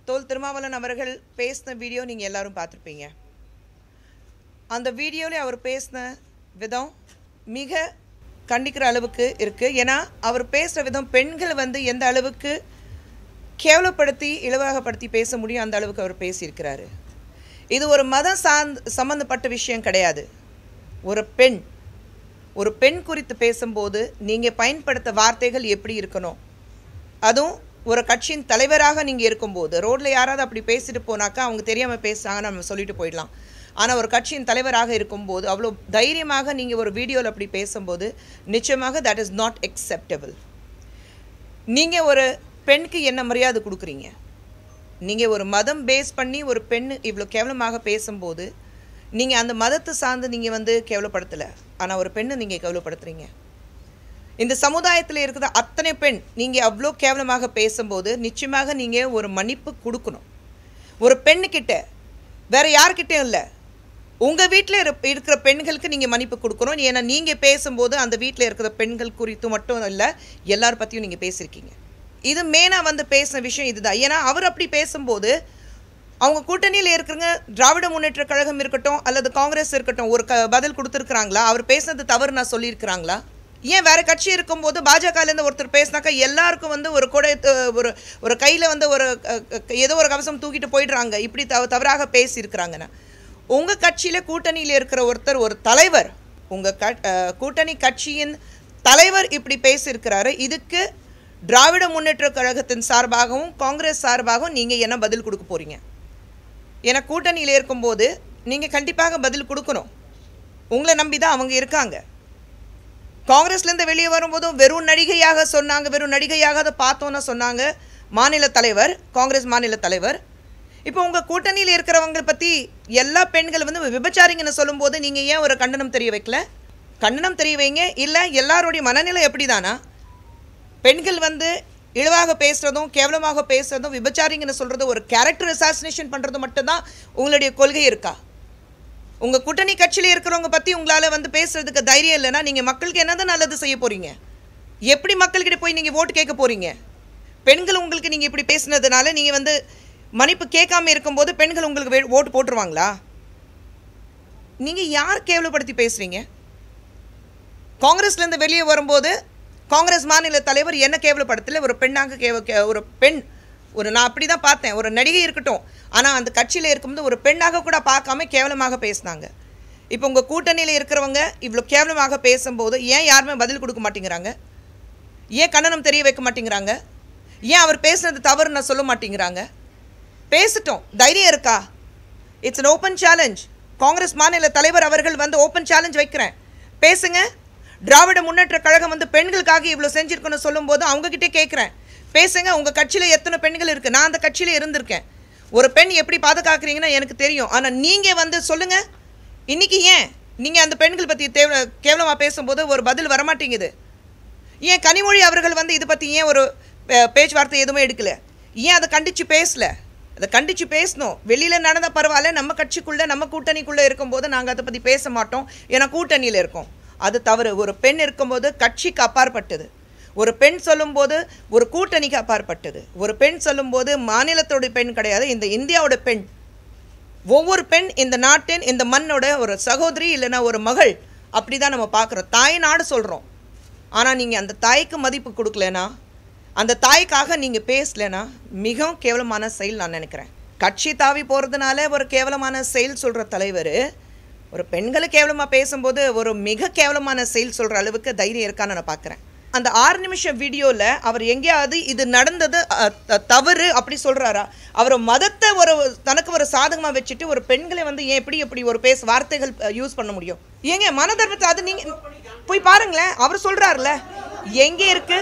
தோல் திருமாவளவன் அவர்கள் பேசின வீடியோ நீங்கள் எல்லாரும் பார்த்துருப்பீங்க அந்த வீடியோவில் அவர் பேசின விதம் மிக கண்டிக்கிற அளவுக்கு இருக்குது ஏன்னா அவர் பேசுகிற விதம் பெண்களை வந்து எந்த அளவுக்கு கேவலப்படுத்தி இலவாகப்படுத்தி பேச முடியும் அந்த அளவுக்கு அவர் பேசியிருக்கிறாரு இது ஒரு மதம் சார்ந்த சம்மந்தப்பட்ட விஷயம் கிடையாது ஒரு பெண் ஒரு பெண் குறித்து பேசும்போது நீங்கள் பயன்படுத்த வார்த்தைகள் எப்படி இருக்கணும் அதுவும் ஒரு கட்சியின் தலைவராக நீங்கள் இருக்கும்போது ரோட்டில் யாராவது அப்படி பேசிட்டு போனாக்கா அவங்க தெரியாமல் பேசுகிறாங்கன்னு நம்ம சொல்லிட்டு போயிடலாம் ஆனால் ஒரு கட்சியின் தலைவராக இருக்கும்போது அவ்வளோ தைரியமாக நீங்கள் ஒரு வீடியோவில் அப்படி பேசும்போது நிச்சயமாக தட் இஸ் நாட் acceptable நீங்கள் ஒரு பெண்ணுக்கு என்ன மரியாதை கொடுக்குறீங்க நீங்கள் ஒரு மதம் பேஸ் பண்ணி ஒரு பெண் இவ்வளோ கேவலமாக பேசும்போது நீங்கள் அந்த மதத்தை சார்ந்து நீங்கள் வந்து கேவலப்படுத்தலை ஆனால் ஒரு பெண்ணை நீங்கள் கேவலப்படுத்துறீங்க இந்த சமுதாயத்தில் இருக்கிற அத்தனை பெண் நீங்கள் அவ்வளோ கேவலமாக பேசும்போது நிச்சயமாக நீங்கள் ஒரு மன்னிப்பு கொடுக்கணும் ஒரு பெண்ணுக்கிட்ட வேற யார்கிட்டயும் இல்லை உங்கள் வீட்டில் இருக்கிற பெண்களுக்கு நீங்கள் மன்னிப்பு கொடுக்கணும் ஏன்னா நீங்கள் பேசும்போது அந்த வீட்டில் இருக்கிற பெண்கள் குறித்து மட்டும் இல்லை எல்லார் பற்றியும் நீங்கள் பேசியிருக்கீங்க இது மெயினாக வந்து பேசின விஷயம் இதுதான் ஏன்னா அவர் அப்படி பேசும்போது அவங்க கூட்டணியில் இருக்கிறவங்க திராவிட முன்னேற்ற கழகம் இருக்கட்டும் அல்லது காங்கிரஸ் இருக்கட்டும் ஒரு க பதில் கொடுத்துருக்குறாங்களா அவர் பேசுனது தவறு நான் சொல்லியிருக்கிறாங்களா ஏன் வேற கட்சி இருக்கும்போது பாஜகலேருந்து ஒருத்தர் பேசினாக்கா எல்லாருக்கும் வந்து ஒரு கொடை அஹ், ஒரு ஒரு கையில் வந்து ஒரு அஹ், அஹ், ஏதோ ஒரு கவசம் தூக்கிட்டு போயிடுறாங்க இப்படி தவ தவறாக பேசியிருக்கிறாங்கன்னா உங்கள் கட்சியில் கூட்டணியில் இருக்கிற ஒருத்தர் ஒரு தலைவர் உங்கள் க அஹ், கூட்டணி கட்சியின் தலைவர் இப்படி பேசியிருக்கிறாரு இதுக்கு திராவிட முன்னேற்ற கழகத்தின் சார்பாகவும் காங்கிரஸ் சார்பாகவும் நீங்கள் என்ன பதில் கொடுக்க போகிறீங்க ஏன்னா கூட்டணியில் இருக்கும்போது நீங்கள் கண்டிப்பாக பதில் கொடுக்கணும் உங்களை நம்பி தான் அவங்க இருக்காங்க காங்கிரஸ்லேருந்து வெளியே வரும்போதும் வெறும் நடிகையாக சொன்னாங்க வெறும் நடிகையாக அதை பார்த்தோன்னு சொன்னாங்க மாநில தலைவர் காங்கிரஸ் மாநில தலைவர் இப்போ உங்கள் கூட்டணியில் இருக்கிறவங்க பற்றி எல்லா பெண்கள் வந்து விபச்சாரிங்கன்னு சொல்லும்போது நீங்கள் ஏன் ஒரு கண்டனம் தெரிய வைக்கல கண்டனம் தெரிய வைங்க இல்லை எல்லாருடைய மனநிலை எப்படி தானா பெண்கள் வந்து இழிவாக பேசுகிறதும் கேவலமாக பேசுகிறதும் விபச்சாரிங்கன்னு சொல்கிறது ஒரு கேரக்டர் அசாசினேஷன் பண்ணுறது மட்டும்தான் உங்களுடைய கொள்கை இருக்கா உங்கள் கூட்டணி கட்சியில் இருக்கிறவங்க பற்றி உங்களால் வந்து பேசுறதுக்கு தைரியம் இல்லைன்னா நீங்கள் மக்களுக்கு என்னதான் நல்லது செய்ய போகிறீங்க எப்படி மக்கள்கிட்ட போய் நீங்கள் ஓட்டு கேட்க போகிறீங்க பெண்கள் உங்களுக்கு நீங்கள் இப்படி பேசுனதுனால நீங்கள் வந்து மன்னிப்பு கேட்காம இருக்கும்போது பெண்கள் உங்களுக்கு வே- ஓட்டு போட்டுருவாங்களா நீங்கள் யார் கேவலப்படுத்தி பேசுகிறீங்க காங்கிரஸ்லேருந்து வெளியே வரும்போது காங்கிரஸ் மாநில தலைவர் என்ன கேவலப்படுத்தல ஒரு பெண்ணாக கேவ கே- ஒரு பெண் ஒரு நான் அப்படி தான் பார்த்தேன் ஒரு நடிகை இருக்கட்டும் ஆனால் அந்த கட்சியில் இருக்கும்போது ஒரு பெண்ணாக கூட பார்க்காம கேவலமாக பேசினாங்க இப்போ உங்கள் கூட்டணியில் இருக்கிறவங்க இவ்வளோ கேவலமாக பேசும்போது ஏன் யாருமே பதில் கொடுக்க மாட்டேங்கிறாங்க ஏன் கண்டனம் தெரிய வைக்க மாட்டேங்கிறாங்க ஏன் அவர் பேசுனது தவறு நான் சொல்ல மாட்டேங்கிறாங்க பேசட்டும் தைரியம் இருக்கா it's an open challenge Congress மாநில தலைவர் அவர்கள் வந்து ஓப்பன் சேலஞ்ச் வைக்கிறேன் பேசுங்க திராவிட முன்னேற்ற கழகம் வந்து பெண்களுக்காக இவ்வளோ செஞ்சிருக்குன்னு சொல்லும்போது அவங்கக்கிட்டே கேட்குறேன் பேசுங்க உங்கள் கட்சியில் எத்தனை பெண்கள் இருக்குது நான் அந்த கட்சியில் இருந்திருக்கேன் ஒரு பெண் எப்படி பாதுகாக்கிறீங்கன்னா எனக்கு தெரியும் ஆனால் நீங்கள் வந்து சொல்லுங்கள் இன்னைக்கு ஏன் நீங்கள் அந்த பெண்கள் பற்றி தேவ கேவலமாக பேசும்போது ஒரு பதில் வரமாட்டேங்குது ஏன் கனிமொழி அவர்கள் வந்து இதை பற்றி ஏன் ஒரு அஹ், பேச்சுவார்த்தை எதுவுமே எடுக்கல ஏன் அதை கண்டித்து பேசல அதை கண்டித்து பேசணும் வெளியில் நடந்த பரவாயில்ல நம்ம கட்சிக்குள்ளே நம்ம கூட்டணிக்குள்ளே இருக்கும்போது நாங்கள் அதை பற்றி பேச மாட்டோம் ஏன்னா கூட்டணியில் இருக்கோம் அது தவறு ஒரு பெண் இருக்கும்போது கட்சிக்கு அப்பாற்பட்டது ஒரு பெண் சொல்லும்போது ஒரு கூட்டணிக்கு அப்பாற்பட்டது ஒரு பெண் சொல்லும்போது மாநிலத்தோட பெண் கிடையாது இந்த இந்தியாவோட பெண் ஒவ்வொரு பெண் இந்த நாட்டின் இந்த மண்ணோட ஒரு சகோதரி இல்லைன்னா ஒரு மகள் அப்படி தான் நம்ம பார்க்குறோம் தாய் நாடு சொல்கிறோம் ஆனால் நீங்கள் அந்த தாய்க்கு மதிப்பு கொடுக்கலனா அந்த தாய்க்காக நீங்கள் பேசலைனா மிகவும் கேவலமான செயல் நான் நினைக்கிறேன் கட்சி தாவி போகிறதுனால ஒரு கேவலமான செயல் சொல்கிற தலைவர் ஒரு பெண்களை கேவலமாக பேசும்போது ஒரு மிக கேவலமான செயல் சொல்கிற அளவுக்கு தைரியம் இருக்கான்னு நான் பார்க்குறேன் அந்த ஆறு நிமிஷம் வீடியோவில் அவர் எங்கேயாவது இது நடந்தது அ, த- தவறு அப்படி சொல்கிறாரா அவர் மதத்தை ஒரு தனக்கு ஒரு சாதகமாக வச்சுட்டு ஒரு பெண்களை வந்து ஏன் எப்படி எப்படி ஒரு பேச வார்த்தைகள் யூஸ் பண்ண முடியும் ஏங்க மன தர்மத்தை அது நீங்கள் போய் பாருங்களேன் அவர் சொல்கிறாருல எங்கே இருக்கு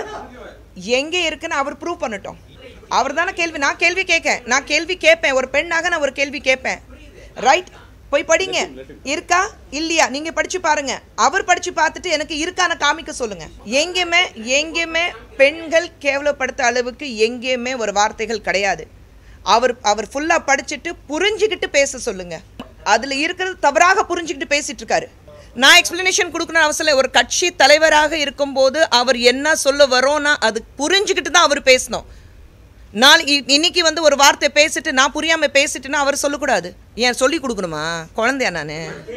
எங்கே இருக்குன்னு அவர் ப்ரூவ் பண்ணட்டும் அவர் தானே கேள்வி நான் கேள்வி கேட்கேன் நான் கேள்வி கேட்பேன் ஒரு பெண்ணாக நான் ஒரு கேள்வி கேட்பேன் ரைட் போய் படிங்க இருக்கா இல்லையா நீங்க படிச்சு பாருங்க அவர் படிச்சு பார்த்துட்டு எனக்கு இருக்கான காமிக்க சொல்லுங்க எங்கேயுமே எங்கேயுமே பெண்கள் கேவலப்படுத்த அளவுக்கு எங்கேயுமே ஒரு வார்த்தைகள் கிடையாது அவர் அவர் ஃபுல்லா படிச்சுட்டு புரிஞ்சுக்கிட்டு பேச சொல்லுங்க அதுல இருக்கிறது தவறாக புரிஞ்சுக்கிட்டு பேசிட்டு இருக்காரு நான் எக்ஸ்பிளனேஷன் கொடுக்கணும் அவசியம் இல்லை ஒரு கட்சி தலைவராக இருக்கும்போது அவர் என்ன சொல்ல வரோன்னா அது புரிஞ்சுக்கிட்டு தான் அவர் பேசணும் நாள் இ- இன்னைக்கு வந்து ஒரு வார்த்தை பேசிட்டு நான் புரியாம பேசிட்டுன்னா அவர் சொல்லக்கூடாது ஏன் சொல்லி கொடுக்கணுமா குழந்தையா நான்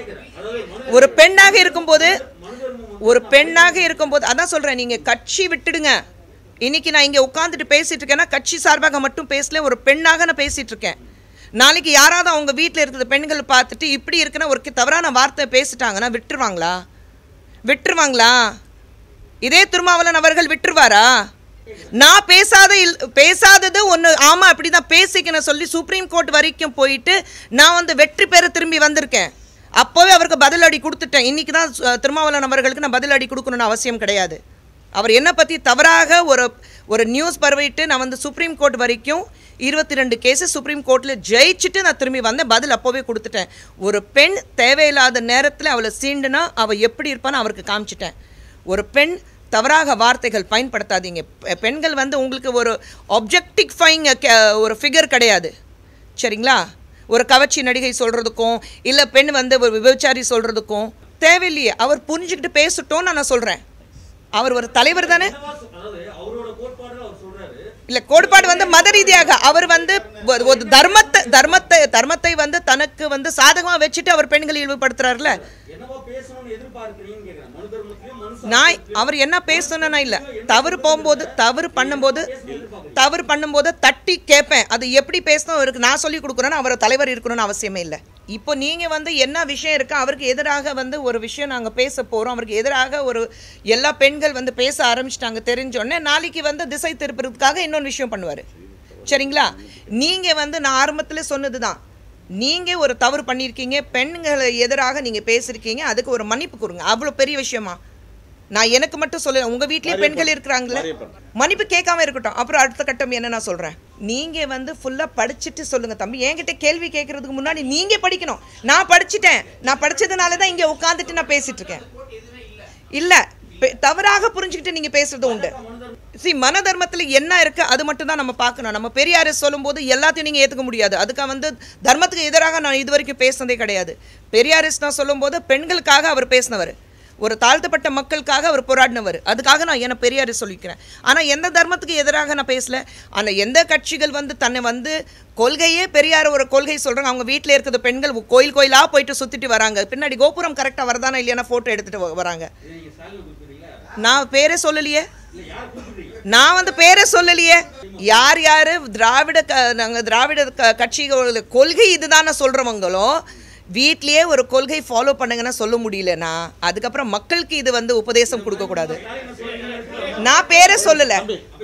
ஒரு பெண்ணாக இருக்கும்போது ஒரு பெண்ணாக இருக்கும்போது அதான் சொல்றேன் நீங்க கட்சி விட்டுடுங்க இன்னைக்கு நான் இங்க உட்காந்துட்டு பேசிட்டு இருக்கேன்னா கட்சி சார்பாக மட்டும் பேசல ஒரு பெண்ணாக நான் பேசிட்டு இருக்கேன் நாளைக்கு யாராவது அவங்க வீட்டில் இருக்கிற பெண்கள் பார்த்துட்டு இப்படி இருக்குன்னா ஒரு கி- தவறான வார்த்தை பேசிட்டாங்கன்னா விட்டுருவாங்களா விட்டுருவாங்களா இதே திருமாவளவன் அவர்கள் விட்டுருவாரா நான் பேசாத இல் பேசாதது ஒன்று ஆமாம் அப்படி தான் பேசிக்கணும் சொல்லி சுப்ரீம் கோர்ட் வரைக்கும் போயிட்டு நான் வந்து வெற்றி பெற திரும்பி வந்திருக்கேன் அப்போவே அவருக்கு பதிலடி கொடுத்துட்டேன் இன்னைக்கு தான் சு- திருமாவளவன் அவர்களுக்கு நான் பதிலடி கொடுக்கணும்னு அவசியம் கிடையாது அவர் என்னை பற்றி தவறாக ஒரு ஒரு நியூஸ் பரவிட்டு நான் வந்து சுப்ரீம் கோர்ட் வரைக்கும் இருபத்தி ரெண்டு கேஸஸ் சுப்ரீம் கோர்ட்டில் ஜெயிச்சுட்டு நான் திரும்பி வந்தேன் பதில் அப்போவே கொடுத்துட்டேன் ஒரு பெண் தேவையில்லாத நேரத்தில் அவளை சீண்டுனா அவள் எப்படி இருப்பான்னு அவருக்கு காமிச்சிட்டேன் ஒரு பெண் தவறாக வார்த்தைகள் பயன்படுத்தாதீங்க பெ- பெண்கள் வந்து உங்களுக்கு ஒரு ஒப்ஜெக்டிஃபைங் ஒரு ஃபிகர் கிடையாது சரிங்களா ஒரு கவர்ச்சி நடிகை சொல்கிறதுக்கும் இல்லை பெண் வந்து ஒரு விபச்சாரி சொல்கிறதுக்கும் தேவையில்லையே அவர் புரிஞ்சுக்கிட்டு பேசட்டும்னு நான் சொல்கிறேன் அவர் ஒரு தலைவர் தானே அதாவது அவரோட கோட்பாடுல அவர் சொல்றாரு இல்ல கோட்பாடு வந்து மத ரீதியாக அவர் வந்து ஒரு- ஒரு தர்மத்தை தர்மத்தை தர்மத்தை வந்து தனக்கு வந்து சாதகமா வச்சுட்டு அவர் பெண்களை இழிவுபடுத்துறாருல என்னவோ பேசணும்னு எதிர்பார்க்கிறீங்கன்னு கேக்குறேன் மனு தர்மத்திலயும் மனு நான் அவர் என்ன பேசணும்னா இல்ல தவறு போகும்போது தவறு பண்ணும்போது தவறு பண்ணும்போது தட்டி கேட்பேன் அது எப்படி பேசணும் அவருக்கு நான் சொல்லி கொடுக்குறேன்னு அவர் தலைவர் இருக்கணும்னு அவசியமே இல்லை இப்போ நீங்க வந்து என்ன விஷயம் இருக்கு அவருக்கு எதிராக வந்து ஒரு விஷயம் நாங்க பேச போறோம் அவருக்கு எதிராக ஒரு எல்லா பெண்கள் வந்து பேச ஆரம்பிச்சிட்டாங்க தெரிஞ்சோடனே நாளைக்கு வந்து திசை திருப்புறதுக்காக இன்னொரு விஷயம் பண்ணுவாரு சரிங்களா நீங்க வந்து நான் ஆரம்பத்துல சொன்னதுதான் நீங்க ஒரு தவறு பண்ணியிருக்கீங்க பெண்களை எதிராக நீங்க பேசியிருக்கீங்க அதுக்கு ஒரு மன்னிப்பு கொடுங்க அவ்வளவு பெரிய விஷயமா நான் எனக்கு மட்டும் சொல்ல உங்க வீட்லயே பெண்கள் இருக்கிறாங்களே மன்னிப்பு கேட்காம இருக்கட்டும் அப்புறம் அடுத்த கட்டம் என்ன நான் சொல்றேன் நீங்க வந்து ஃபுல்லா படிச்சுட்டு சொல்லுங்க தம்பி என்கிட்ட கேள்வி கேட்கறதுக்கு முன்னாடி நீங்க படிக்கணும் நான் படிச்சிட்டேன் நான் படிச்சதுனால தான் இங்க உட்காந்துட்டு நான் பேசிட்டு இருக்கேன் இல்ல பெ- தவறாக புரிஞ்சுக்கிட்டு நீங்க பேசுறது உண்டு சி மன தர்மத்துல என்ன இருக்கு அது மட்டும் தான் நம்ம பார்க்கணும் நம்ம பெரியார் சொல்லும்போது எல்லாத்தையும் நீங்க ஏத்துக்க முடியாது அதுக்கு வந்து தர்மத்துக்கு எதிராக நான் இது வரைக்கும் பேசினதே கிடையாது பெரியாரிஸ் நான் சொல்லும்போது பெண்களுக்காக அவர் பேசினவர் ஒரு தாழ்த்தப்பட்ட மக்களுக்காக அவர் போராடினவர் அதுக்காக நான் என்ன பெரியார் சொல்லிக்கிறேன் ஆனா எந்த தர்மத்துக்கு எதிராக நான் பேசல ஆனா எந்த கட்சிகள் வந்து தன்னை வந்து கொள்கையே பெரியார் ஒரு கொள்கை சொல்றாங்க அவங்க வீட்டில் இருக்கிற பெண்கள் கோயில் கோயிலா போயிட்டு சுத்திட்டு வராங்க பின்னாடி கோபுரம் கரெக்டா வருதானா இல்லையானா போட்டோ எடுத்துட்டு வ- வராங்க இதை நீங்க ஸ்டாலின் குறிப்பிடுறீங்களா நான் பேரே சொல்லலையே இல்ல யார் குறிப்பிடுறீங்க நான் வந்து பேரே சொல்லலையே யார் யார் திராவிட க நாங்கள் திராவிட க கட்சிகள் கொள்கை இதுதானே சொல்கிறவங்களோ வீட்லயே ஒரு கொள்கை ஃபாலோ பண்ணுங்கன்னா சொல்ல முடியலனா அதுக்கப்புறம் மக்களுக்கு இது வந்து உபதேசம் கொடுக்கக்கூடாது நான் பேரே சொல்லலை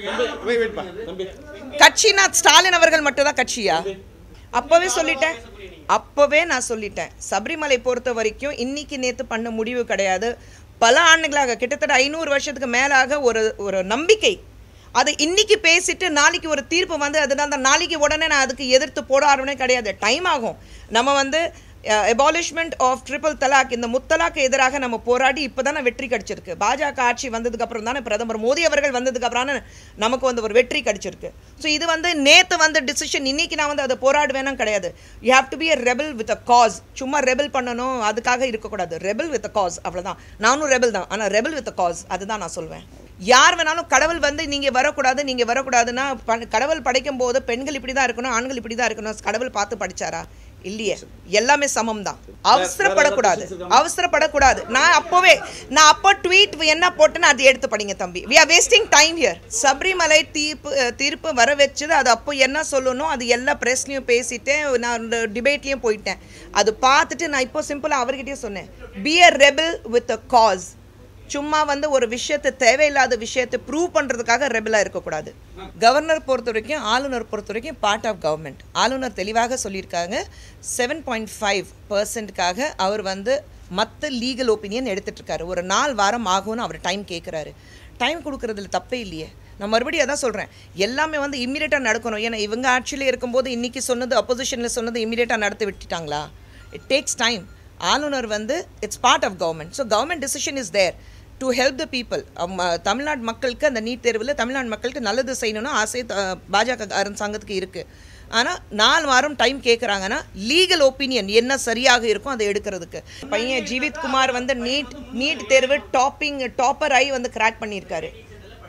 கட்சினா ஸ்டாலின் அவர்கள் மட்டும்தான் கட்சியா அப்பவே சொல்லிட்டேன் அப்பவே நான் சொல்லிட்டேன் சபரிமலை பொறுத்த வரைக்கும் இன்னைக்கு நேத்து பண்ண முடிவு கிடையாது பல ஆண்டுகளாக கிட்டத்தட்ட ஐநூறு வருஷத்துக்கு மேலாக ஒரு ஒரு நம்பிக்கை அதை இன்னைக்கு பேசிட்டு நாளைக்கு ஒரு தீர்ப்பு வந்து அதனால தான் நாளைக்கு உடனே நான் அதுக்கு எதிர்த்து போட ஆரம்பமே கிடையாது டைம் ஆகும் நம்ம வந்து எபாலிஷ்மெண்ட் ஆஃப் ட்ரிபிள் தலாக் இந்த முத்தலாக்கு எதிராக நம்ம போராடி இப்போ தானே வெற்றி கிடைச்சிருக்கு பாஜக ஆட்சி வந்ததுக்கு அப்புறம் தானே பிரதமர் மோடி அவர்கள் வந்ததுக்கு அப்புறம் நமக்கு வந்து ஒரு வெற்றி கிடைச்சிருக்கு ஸோ இது வந்து நேத்து வந்த டிசிஷன் இன்னைக்கு நான் வந்து அதை போராடுவேனும் கிடையாது you have to be a rebel with a cause சும்மா ரெபல் பண்ணணும் அதுக்காக இருக்கக்கூடாது ரெபல் வித் அ காஸ் அவ்வளவுதான் நானும் ரெபல் தான் ஆனால் ரெபல் வித் அ காஸ் அதுதான் நான் சொல்வேன் யார் வேணாலும் கடவுள் வந்து நீங்க வரக்கூடாது நீங்க வரக்கூடாதுன்னா ப- கடவுள் படைக்கும் போது பெண்கள் இப்படி தான் இருக்கணும் ஆண்கள் இப்படி தான் இருக்கணும் கடவுள் பார்த்து படிச்சாரா இல்லையே எல்லாமே சமம் தான் அவசரப்படக்கூடாது அவசரப்படக்கூடாது நான் அப்போவே நான் அப்போ ட்வீட் என்ன போட்டேன்னு அது எடுத்து படிங்க தம்பி we are wasting time here Sabarimala தீர்ப்பு அஹ், தீர்ப்பு வர வச்சது அது அப்போ என்ன சொல்லணும் அது எல்லா ப்ரெஸ்லையும் பேசிட்டேன் நான் டிபேட்லேயும் போயிட்டேன் அது பார்த்துட்டு நான் இப்போ சிம்பிளாக அவர்கிட்டயே சொன்னேன் be a rebel with a cause சும்மா வந்து ஒரு விஷயத்தை தேவையில்லாத விஷயத்தை ப்ரூவ் பண்ணுறதுக்காக ரெபலாக இருக்கக்கூடாது கவர்னர் பொறுத்த வரைக்கும் ஆளுநர் பொறுத்த வரைக்கும் பார்ட் ஆஃப் கவர்மெண்ட் ஆளுநர் தெளிவாக சொல்லியிருக்காங்க செவன் பாயிண்ட் ஃபைவ் பர்சன்ட்காக அவர் வந்து மற்ற லீகல் ஒப்பீனியன் எடுத்துட்டு இருக்காரு ஒரு நாலு வாரம் ஆகும்னு அவர் டைம் கேட்குறாரு டைம் கொடுக்கறதுல தப்பே இல்லையே நான் மறுபடியும் அதான் சொல்கிறேன் எல்லாமே வந்து இம்மீடியட்டாக நடக்கணும் ஏன்னா இவங்க ஆட்சியில் இருக்கும்போது இன்னைக்கு சொன்னது அப்போசிஷனில் சொன்னது இம்மீடியட்டாக நடத்தி விட்டுட்டாங்களா இட் டேக்ஸ் டைம் ஆளுநர் வந்து it's part of government so government decision is there to help the people Tamil Nadu மக்களுக்கு அந்த நீட் தேர்வில் தமிழ்நாடு மக்களுக்கு நல்லது செய்யணும்னு ஆசை த- பாஜக அரசாங்கத்துக்கு இருக்குது ஆனால் நாலு வாரம் டைம் கேட்குறாங்கன்னா லீகல் ஒப்பீனியன் என்ன சரியாக இருக்கும் அதை எடுக்கிறதுக்கு பையன் ஜீவித் குமார் வந்து நீட் நீட் தேர்வு டாப்பிங் டாப்பர் ஆகி வந்து கிராக் பண்ணியிருக்காரு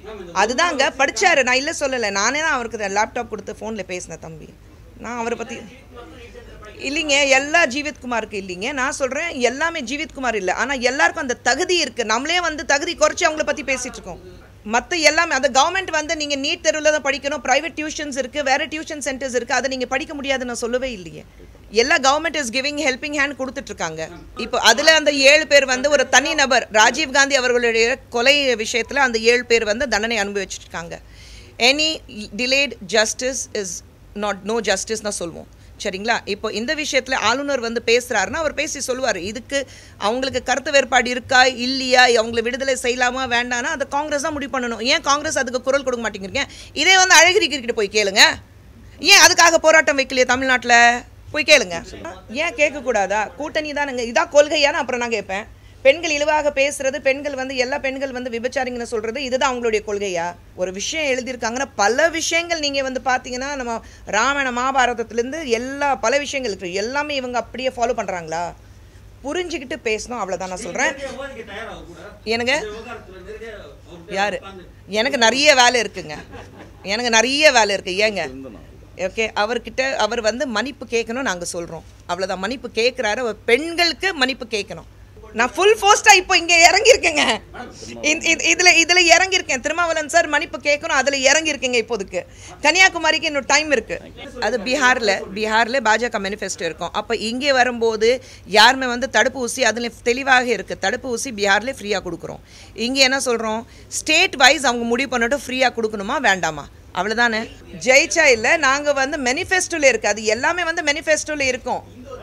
அதுதாங்க படிச்சாரு நான் இல்லை சொல்லலை நானே தான் அவருக்கு லேப்டாப் கொடுத்து ஃபோனில் பேசினேன் தம்பி நான் அவரை பற்றி இல்லைங்க எல்லா ஜீவித்குமாருக்கு இல்லைங்க நான் சொல்கிறேன் எல்லாமே ஜீவித்குமார் இல்லை ஆனால் எல்லாருக்கும் அந்த தகுதி இருக்குது நம்மளே வந்து தகுதி குறைச்சி அவங்கள பற்றி பேசிகிட்டு இருக்கோம் மற்ற எல்லாமே அந்த கவர்மெண்ட் வந்து நீங்கள் நீட் தெருவில் தான் படிக்கணும் ப்ரைவேட் டியூஷன்ஸ் இருக்குது வேறு டியூஷன் சென்டர்ஸ் இருக்குது அதை நீங்கள் படிக்க முடியாதுன்னு நான் சொல்லவே இல்லையே எல்லா government is giving helping hand கொடுத்துட்ருக்காங்க இப்போ அதில் அந்த ஏழு பேர் வந்து ஒரு தனி நபர் ராஜீவ் காந்தி அவர்களுடைய கொலை விஷயத்தில் அந்த ஏழு பேர் வந்து தண்டனை அனுபவிச்சிருக்காங்க any delayed justice is not no justice தான் சொல்லுவோம் சரிங்களா இப்போ இந்த விஷயத்தில் ஆளுநர் வந்து பேசுகிறாருன்னா அவர் பேசி சொல்லுவார் இதுக்கு அவங்களுக்கு கருத்து வேறுபாடு இருக்கா இல்லையா அவங்கள விடுதலை செய்யலாமா வேண்டாம்னா அதை காங்கிரஸ் தான் முடிவு பண்ணணும் ஏன் காங்கிரஸ் அதுக்கு குரல் கொடுக்க மாட்டேங்கிறீங்க இதே வந்து அழகிரி கிட்ட போய் கேளுங்க ஏன் அதுக்காக போராட்டம் வைக்கலையே தமிழ்நாட்டில் போய் கேளுங்க ஏன் கேட்கக்கூடாதா கூட்டணி தானுங்க இதான் கொள்கையான்னு அப்புறம் நான் கேட்பேன் பெண்கள் இழிவாக பேசுறது பெண்கள் வந்து எல்லா பெண்கள் வந்து விபச்சாரிங்கன்னு சொல்றது இதுதான் அவங்களுடைய கொள்கையா ஒரு விஷயம் எழுதியிருக்காங்கன்னா பல விஷயங்கள் நீங்க வந்து பார்த்தீங்கன்னா நம்ம ராமாயண மகாபாரதத்திலேருந்து எல்லா பல விஷயங்கள் இருக்கு எல்லாமே இவங்க அப்படியே ஃபாலோ பண்றாங்களா புரிஞ்சுக்கிட்டு பேசணும் அவ்வளோதான் நான் சொல்றேன் நேரடியா விவாதிக்க தயாரா அவர் கூட எனக்கு இந்த விவகாரத்துல நேரடியா அவர்கிட்ட யாரு உட்கார்ந்து எனக்கு நிறைய வேலை இருக்குங்க எனக்கு நிறைய வேலை இருக்கு ஏங்க ஓகே அவர்கிட்ட அவர் வந்து மன்னிப்பு கேட்கணும் நாங்கள் சொல்கிறோம் அவ்வளோதான் மன்னிப்பு கேட்குறாரு அவர் பெண்களுக்கு மன்னிப்பு கேட்கணும் நான் ஃபுல் ஃபோஸ்ட்டாக இப்போ இங்கே இறங்கியிருக்கேங்க இதில் இதில் இறங்கியிருக்கேன் திருமாவளவன் சார் மன்னிப்பு கேட்கணும் அதில் இறங்கியிருக்கேங்க இப்போதுக்கு கன்னியாகுமரிக்கு இன்னும் டைம் இருக்குது அது பீகாரில் பீகாரில் பாஜக மேனிஃபெஸ்டோ இருக்கும் அப்போ இங்கே வரும்போது யாருமே வந்து தடுப்பு ஊசி அதில் தெளிவாக இருக்குது தடுப்பு ஊசி பீகார்லேயே ஃப்ரீயாக கொடுக்குறோம் இங்கே என்ன சொல்கிறோம் ஸ்டேட் வைஸ் அவங்க முடிவு பண்ணிட்டு ஃப்ரீயாக கொடுக்கணுமா வேண்டாமா அவ்வளோதானே ஜெயிச்சா இல்லை நாங்கள் வந்து மேனிஃபெஸ்டோவில் இருக்குது அது எல்லாமே வந்து மேனிஃபெஸ்டோவில் இருக்கும்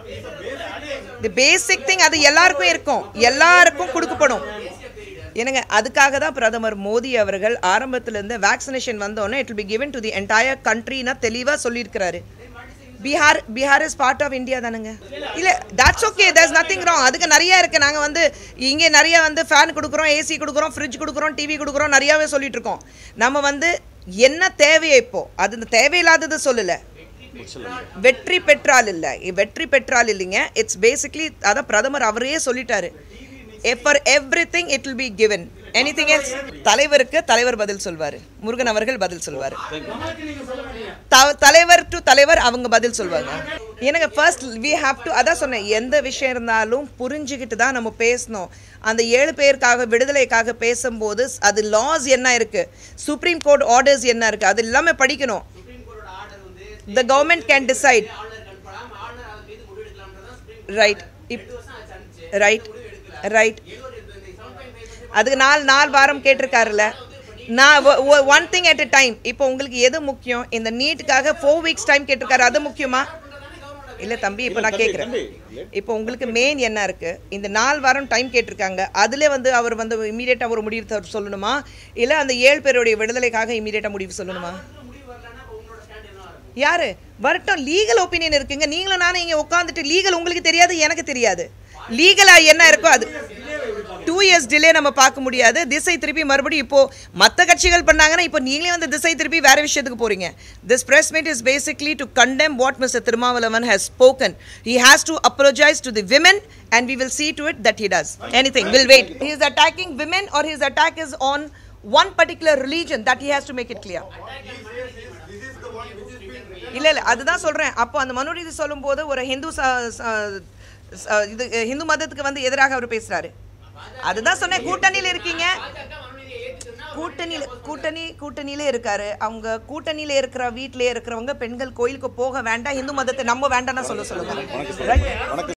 தி பேசிக் திங் அது எல்லாருக்கும் இருக்கும் எல்லாருக்கும் கொடுக்கப்படும் என்னங்க அதுக்காக தான் பிரதமர் மோடி அவர்கள் ஆரம்பத்திலேருந்து வேக்சினேஷன் வந்தோடனே it be given to the entire கண்ட்ரினா தெளிவாக சொல்லியிருக்கிறாரு Bihar Bihar is part of India தானுங்க இல்லை that's okay there's nothing wrong அதுக்கு நிறைய இருக்குது நாங்கள் வந்து இங்கே நிறைய வந்து ஃபேன் கொடுக்குறோம் ஏசி கொடுக்குறோம் ஃப்ரிட்ஜ் கொடுக்குறோம் டிவி கொடுக்குறோம் நிறையாவே சொல்லிட்டு இருக்கோம் நம்ம வந்து என்ன தேவையை இப்போ அது இந்த தேவையில்லாதது சொல்லலை வெற்றி பெற்றால் இல்லை வெற்றி பெற்றால் இல்லைங்க இட்ஸ் பேசிக்லி அதான் பிரதமர் அவரே சொல்லிட்டாரு for everything it will be given anything else தலைவருக்கு தலைவர் பதில் சொல்வார் முருகன் அவர்கள் பதில் சொல்வார் கமலுக்கு நீங்க சொல்ல மாட்டீங்க த- தலைவர் டு தலைவர் அவங்க பதில் சொல்லுவாங்க எனக்கு ஃபர்ஸ்ட் வி ஹாவ் டு அதான் சொன்னேன் எந்த விஷயம் இருந்தாலும் புரிஞ்சுக்கிட்டு தான் நம்ம பேசணும் அந்த ஏழு பேருக்காக விடுதலைக்காக பேசும்போது அது லாஸ் என்ன இருக்கு சுப்ரீம் கோர்ட் ஆர்டர்ஸ் என்ன இருக்கு அது எல்லாமே படிக்கணும் the government can decide right if right right அதுக்கு நாலு நாலு வாரம் கேட்டிருக்காருல்ல நான் one thing at a time இப்போ உங்களுக்கு எது முக்கியம் இந்த நீட்டுக்காக ஃபோர் வீக்ஸ் டைம் கேட்டிருக்காரு அது முக்கியமா இல்லை தம்பி இப்போ நான் கேட்குறேன் இப்போ உங்களுக்கு மெயின் என்ன இருக்கு இந்த நாலு வாரம் டைம் கேட்டிருக்காங்க அதிலே வந்து அவர் வந்து இமீடியட்டாக ஒரு முடிவு தர- சொல்லணுமா இல்லை அந்த ஏழு பேருடைய விடுதலைக்காக இமீடியட்டாக முடிவு சொல்லணுமா யாரு வரட்டும் லீகல் ஒப்பீனியன் இருக்குங்க நீங்களும் நானும் இங்கே உட்காந்துட்டு லீகல் உங்களுக்கு தெரியாது எனக்கு தெரியாது லீகலா என்ன இருக்கோ அது டூ இயர்ஸ் டிலே நம்ம பார்க்க முடியாது திசை திருப்பி மறுபடியும் இப்போ மற்ற கட்சிகள் பண்ணாங்கன்னா இப்போ நீங்களே வந்து திசை திருப்பி வேற விஷயத்துக்கு போறீங்க this press meet is basically to condemn what mister Thirumavalavan has spoken he has to apologize to the women and we will see to it that he does anything we'll wait he is attacking women or his attack is on one particular religion that he has to make it clear இல்ல இல்ல அதுதான் சொல்றேன் அப்போ அந்த மனுநீதி சொல்லும்போது ஒரு ஹிந்து ச- ச- ச- இது ஹிந்து மதத்துக்கு வந்து எதிராக அவர் பேசுறாரு அதுதான் சொன்னேன் கூட்டணியில இருக்கீங்க கூட்டணியில கூட்டணி கூட்டணியில இருக்காரு அவங்க கூட்டணியில இருக்கிற வீட்டிலே இருக்கிறவங்க பெண்கள் கோயிலுக்கு போக வேண்டாம் இந்து மதத்தை நம்ம வேண்டாம்னு சொல்ல சொல்லுங்க வணக்கம்